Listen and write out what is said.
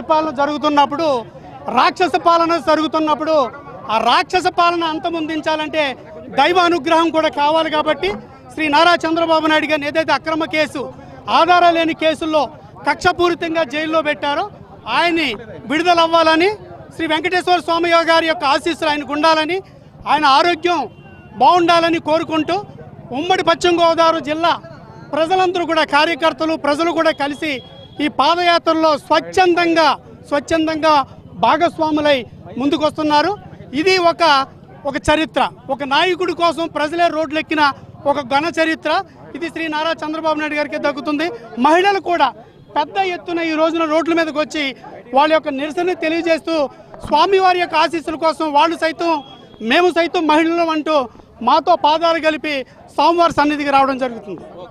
పాలన జరుగుతున్నప్పుడు రాక్షస పాలన జరుగుతున్నప్పుడు ఆ రాక్షస పాలన అంతమొందించాలంటే దైవ అనుగ్రహం కూడా కావాలి కాబట్టి శ్రీ నారా చంద్రబాబు నాయుడు గారిని ఏదైతే అక్రమ కేసు ఆధారాలు లేని కేసుల్లో కక్షపూరితంగా జైల్లో పెట్టారో ఆయన్ని విడుదల అవ్వాలని శ్రీ వెంకటేశ్వర స్వామి గారి యొక్క ఆశీస్సులు ఆయనకు ఉండాలని ఆయన ఆరోగ్యం బాగుండాలని కోరుకుంటూ ఉమ్మడి పశ్చిమ గోదావరి జిల్లా ప్రజలందరూ కూడా కార్యకర్తలు ప్రజలు కూడా కలిసి ఈ పాదయాత్రలో స్వచ్ఛందంగా స్వచ్ఛందంగా భాగస్వాములై ముందుకొస్తున్నారు ఇది ఒక ఒక చరిత్ర ఒక నాయకుడి కోసం ప్రజలే రోడ్లెక్కిన ఒక ఘన చరిత్ర ఇది శ్రీ నారా చంద్రబాబు నాయుడు గారికి దక్కుతుంది మహిళలు కూడా పెద్ద ఎత్తున ఈ రోజున రోడ్ల మీదకి వచ్చి వాళ్ళ యొక్క నిరసన తెలియజేస్తూ స్వామివారి యొక్క ఆశీస్సుల కోసం వాళ్ళు సైతం మేము సైతం మహిళలు అంటూ మాతో పాదాలు కలిపి స్వామివారి సన్నిధికి రావడం జరుగుతుంది